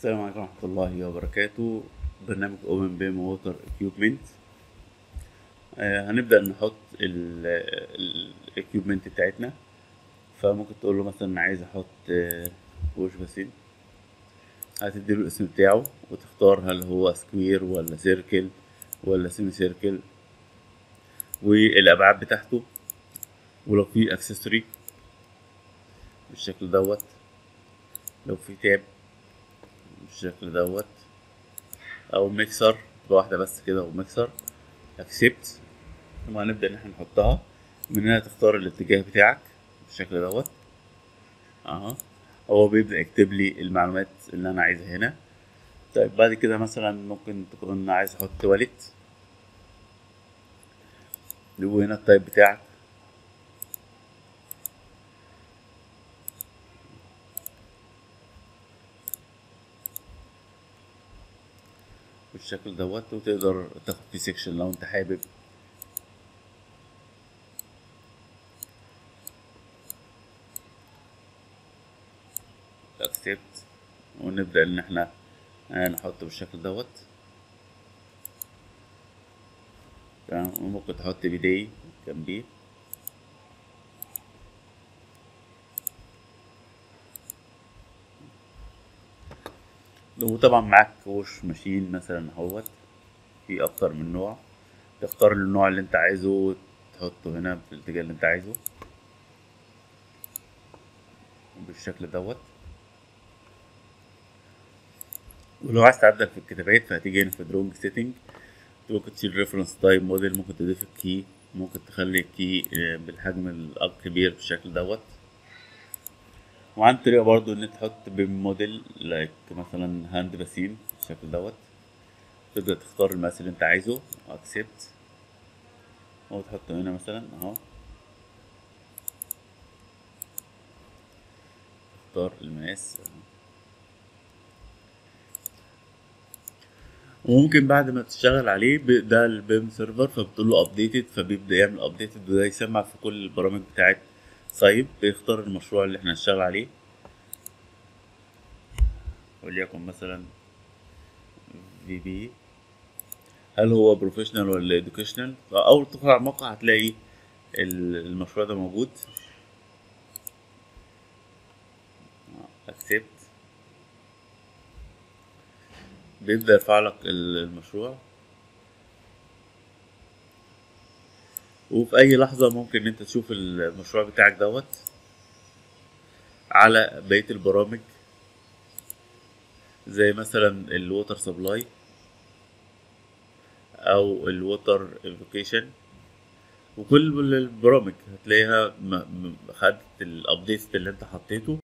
السلام عليكم ورحمة الله وبركاته برنامج اوبن بيم ووتر اكيوبمنت هنبدأ نحط الاكيوبمنت بتاعتنا فممكن تقول له مثلا عايز احط آه، وش بسين هتديله الاسم بتاعه وتختار هل هو سكوير ولا سيركل ولا سيمي سيركل والابعاد بتاعته ولو في اكسسوري بالشكل دوت لو في تاب بالشكل دوت او ميكسر بواحده بس كده وميكسر اكسبت ثم هنبدا ان احنا نحطها من هنا تختار الاتجاه بتاعك بالشكل دوت اها هو بيبدا يكتب لي المعلومات اللي انا عايزها هنا طيب بعد كده مثلا ممكن تكون عايز احط تواليت وهنا التايب بتاعك بالشكل دوت وتقدر تاخد فيه سيكشن لو انت حابب اكسبت ونبدأ ان احنا نحطه بالشكل دوت تمام وممكن تحط بيدي جنبيه وطبعا معاك وش ماشين مثلا اهوت في اكتر من نوع تختار النوع اللي انت عايزه وتحطه هنا في الاتجاه اللي انت عايزه بالشكل دوت ولو عايز تعدل في الكتابات فهتيجي هنا في درونج سيتنج ممكن تشيل ريفرنس تايب موديل ممكن تضيف الكي ممكن تخلي الكي بالحجم الكبير بالشكل دوت وعندي طريقة برضو ان انت تحط بموديل لايك مثلا هاند باسين بالشكل دوت تبدأ تختار المقاس اللي انت عايزه اكسبت وتحطه هنا مثلا اهو اختار المقاس وممكن بعد ما تشتغل عليه ب- ده البيم سيرفر فبتقول له ابديتد فبيبدا يعمل ابديتد وده يسمع في كل البرامج بتاعت سايب بيختار المشروع اللي احنا هنشتغل عليه وليكن مثلا في بي هل هو بروفيشنال ولا educational اول تدخل على الموقع هتلاقي ال- المشروع ده موجود اكسبت بيبدأ يرفع لك ال- المشروع وفي أي لحظة ممكن أنت تشوف المشروع بتاعك دوت على بقية البرامج زي مثلا الووتر سبلاي أو الووتر ايفوكيشن وكل البرامج هتلاقيها م- م- خدت الابديت اللي انت حطيته